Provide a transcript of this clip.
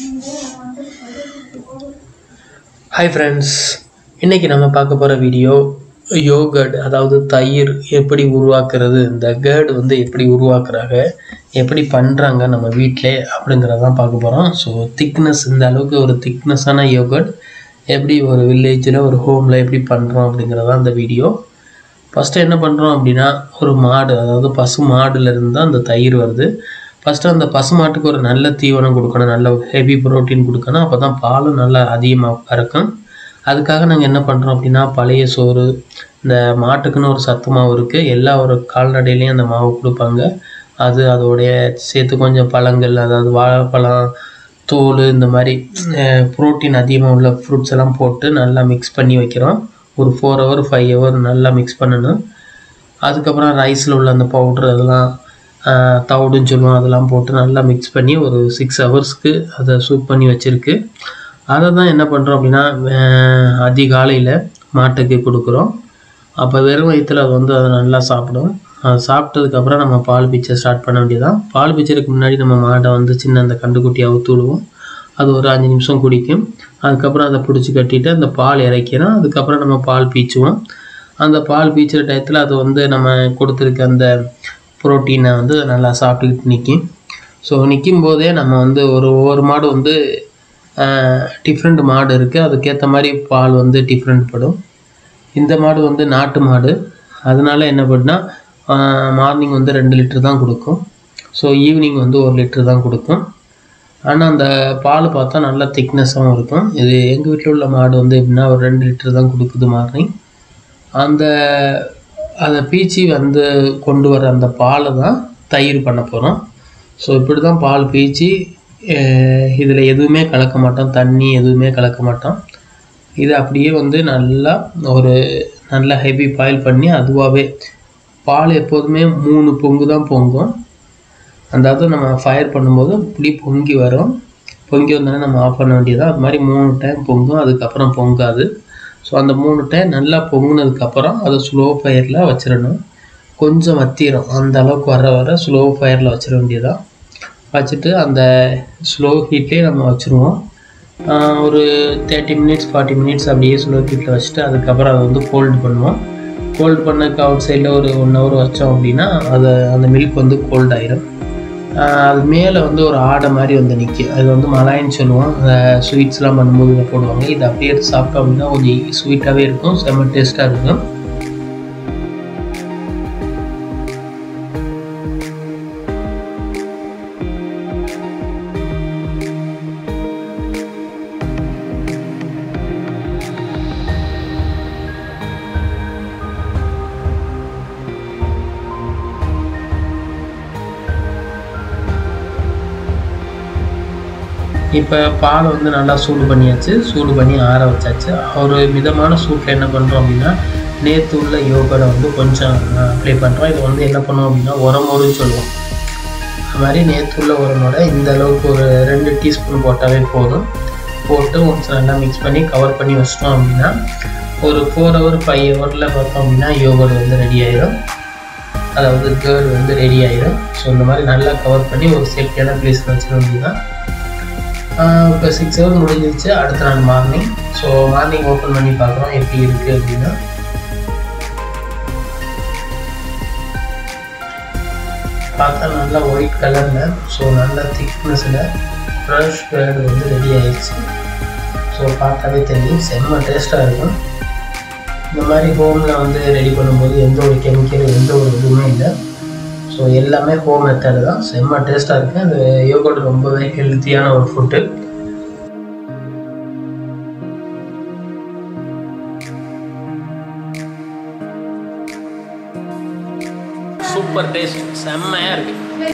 hi friends இன்றைக்கி நம்ம பார்க்க போகிற வீடியோ யோகர்ட் அதாவது தயிர் எப்படி உருவாக்குறது இந்த கேர்டு வந்து எப்படி உருவாக்குறாங்க எப்படி பண்ணுறாங்க நம்ம வீட்டிலே அப்படிங்கிறதான் பார்க்க போகிறோம் ஸோ திக்னஸ் இந்த அளவுக்கு ஒரு திக்னஸான யோகர்ட் எப்படி ஒரு வில்லேஜில் ஒரு ஹோமில் எப்படி பண்ணுறோம் அப்படிங்கிறதான் இந்த வீடியோ ஃபஸ்ட்டு என்ன பண்ணுறோம் அப்படின்னா ஒரு மாடு அதாவது பசு மாடுலேருந்து தான் அந்த தயிர் வருது ஃபஸ்ட்டு அந்த பசு மாட்டுக்கு ஒரு நல்ல தீவனம் கொடுக்கணும் நல்ல ஹெவி ப்ரோட்டீன் கொடுக்கணும் அப்போ தான் பாலும் நல்லா அதிகமாக இருக்கும் அதுக்காக நாங்கள் என்ன பண்ணுறோம் அப்படின்னா பழைய சோறு இந்த மாட்டுக்குன்னு ஒரு சத்து மாவு இருக்குது எல்லா ஒரு கால்நடையிலையும் அந்த மாவு கொடுப்பாங்க அது அதோடைய சேர்த்து கொஞ்சம் பழங்கள் அதாவது வாழைப்பழம் தோல் இந்த மாதிரி ப்ரோட்டீன் அதிகமாக உள்ள ஃப்ரூட்ஸ் எல்லாம் போட்டு நல்லா மிக்ஸ் பண்ணி வைக்கிறோம் ஒரு ஃபோர் ஹவர் ஃபைவ் ஹவர் நல்லா மிக்ஸ் பண்ணணும் அதுக்கப்புறம் ரைஸில் உள்ள அந்த பவுட்ரு அதெல்லாம் ஆஹ், தவிடுன்னு சொல்லுவோம் அதெல்லாம் போட்டு நல்லா மிக்ஸ் பண்ணி ஒரு சிக்ஸ் ஹவர்ஸ்க்கு அதை சூப் பண்ணி வச்சுருக்கு அதை தான் என்ன பண்ணுறோம் அப்படின்னா ஆஹ், அதிகாலையில் மாட்டுக்கு கொடுக்குறோம் அப்போ வெறும் வயிற்றுல அது வந்து அதை நல்லா சாப்பிடும் அது சாப்பிட்டதுக்கப்புறம் நம்ம பால் பீச்சை ஸ்டார்ட் பண்ண வேண்டியதான் பால் பீச்சருக்கு முன்னாடி நம்ம மாடை வந்து சின்ன அந்த கண்டுக்குட்டி அவுத்து விடுவோம் அது ஒரு அஞ்சு நிமிஷம் குடிக்கும் அதுக்கப்புறம் அதை பிடிச்சி கட்டிட்டு அந்த பால் இறக்கிறோம் அதுக்கப்புறம் நம்ம பால் பீச்சுவோம் அந்த பால் பீச்சுற டயத்தில் அது வந்து நம்ம கொடுத்துருக்க அந்த புரோட்டீனை வந்து நல்லா சாப்பிட்டுக்கிட்டு நிற்கும் ஸோ நிற்கும் போதே நம்ம வந்து ஒரு ஒவ்வொரு மாடு வந்து டிஃப்ரெண்ட் மாடு இருக்குது அதுக்கேற்ற மாதிரி பால் வந்து டிஃப்ரெண்ட் படும் இந்த மாடு வந்து நாட்டு மாடு அதனால என்ன பண்ணால் மார்னிங் வந்து ரெண்டு லிட்டர் தான் கொடுக்கும் ஸோ ஈவினிங் வந்து ஒரு லிட்டர் தான் கொடுக்கும் ஆனால் அந்த பால் பார்த்தா நல்லா திக்னஸாகவும் இருக்கும் இது எங்கள் வீட்டில் உள்ள மாடு வந்து எப்படின்னா ஒரு ரெண்டு லிட்டர் தான் கொடுக்குது மார்னிங் அந்த அதை பீச்சி வந்து கொண்டு வர அந்த பாலை தான் தயிர் பண்ண போகிறோம் ஸோ இப்படி தான் பால் பீச்சி இதில் எதுவுமே கலக்க மாட்டோம் தண்ணி எதுவுமே கலக்க மாட்டோம் இது அப்படியே வந்து நல்லா ஒரு நல்ல ஹெவி பாயில் பண்ணி அதுவாகவே பால் எப்போதுமே மூணு பொங்கு தான் பொங்கும் அதாவது நம்ம ஃபயர் பண்ணும்போது இப்படி பொங்கி வரும் பொங்கி வந்தோடனே நம்ம ஆஃப் பண்ண வேண்டியது அது மாதிரி மூணு டைம் பொங்கும் அதுக்கப்புறம் பொங்காது ஸோ அந்த மூணு டைம் நல்லா பொங்குனதுக்கப்புறம் அதை ஸ்லோ ஃபயரில் வச்சிடணும் கொஞ்சம் வத்திரும் அந்த அளவுக்கு வர வர ஸ்லோ ஃபயரில் வச்சிட வேண்டியதான் வச்சுட்டு அந்த ஸ்லோ ஹீட்லேயே நம்ம வச்சுருவோம் ஆஹ் ஒரு தேர்ட்டி மினிட்ஸ் ஃபார்ட்டி மினிட்ஸ் அப்படியே ஸ்லோ ஹீட்டில் வச்சுட்டு அதுக்கப்புறம் அதை வந்து கோல்டு பண்ணுவோம் கோல்டு பண்ணதுக்கு அவுட் சைடில் ஒரு ஒன் ஹவர் வச்சோம் அப்படின்னா அது அந்த மில்க் வந்து கோல்ட் ஆயிரும் ஆஹ் அது மேலே வந்து ஒரு ஆடை மாதிரி வந்து நிற்கும் அது வந்து மலாயின்னு சொல்லுவோம் ஸ்வீட்ஸ்லாம் பண்ணும்போது இதை போடுவாங்க இது அப்படியே எடுத்து சாப்பிட்டோம் அப்படின்னா கொஞ்சம் ஸ்வீட்டாகவே இருக்கும் செம்ம டேஸ்ட்டாக இருக்கும் இப்போ பால் வந்து நல்லா சூடு பண்ணியாச்சு சூடு பண்ணி ஆற வச்சாச்சு ஒரு மிதமான சூட்டில் என்ன பண்ணுறோம் அப்படின்னா நேற்று உள்ள யோகோட வந்து கொஞ்சம் அப்ளை பண்ணுறோம் இது வந்து என்ன பண்ணுவோம் அப்படின்னா உரமோடுன்னு சொல்லுவோம் அது மாதிரி நேற்று உள்ள உரமோட இந்த அளவுக்கு ஒரு ரெண்டு டீஸ்பூன் போட்டாவே போதும் போட்டு ஒன்ஸ் நல்லா மிக்ஸ் பண்ணி கவர் பண்ணி வச்சிட்டோம் அப்படின்னா ஒரு ஃபோர் ஹவர் ஃபைவ் ஹவரில் பார்த்தோம் அப்படின்னா யோகோட் வந்து ரெடி ஆயிரும் அதாவது கேர்டு வந்து ரெடி ஆயிரும் ஸோ இந்த மாதிரி நல்லா கவர் பண்ணி ஒரு சேஃப்டியான பிளேஸில் வச்சிட வேண்டியதான் இப்போ சிக்ஸ் ஹவர் முடிஞ்சிருச்சு அடுத்த நாள் மார்னிங் ஸோ மார்னிங் ஓப்பன் பண்ணி பார்க்குறோம் எப்படி இருக்குது அப்படின்னா பார்த்தா நல்லா ஒயிட் கலரில் ஸோ நல்ல திக்னஸில் ஃப்ரெஷ் பேர்டு வந்து ரெடி ஆயிடுச்சு ஸோ பார்த்தாவே தெரியும் செம்ம டேஸ்ட்டாக இருக்கும் இந்த மாதிரி ஹோமில் வந்து ரெடி பண்ணும்போது எந்த ஒரு கெமிக்கல் எந்த ஒரு இதுவுமே இல்லை ஸோ எல்லாமே ஹோம் மெத்தடு தான் செம்ம டேஸ்ட்டாக இருக்குது அந்த யோகோட் ரொம்பவே ஹெல்த்தியான ஒரு ஃபுட்டு சூப்பர் டேஸ்ட் செம்மையாக இருக்குது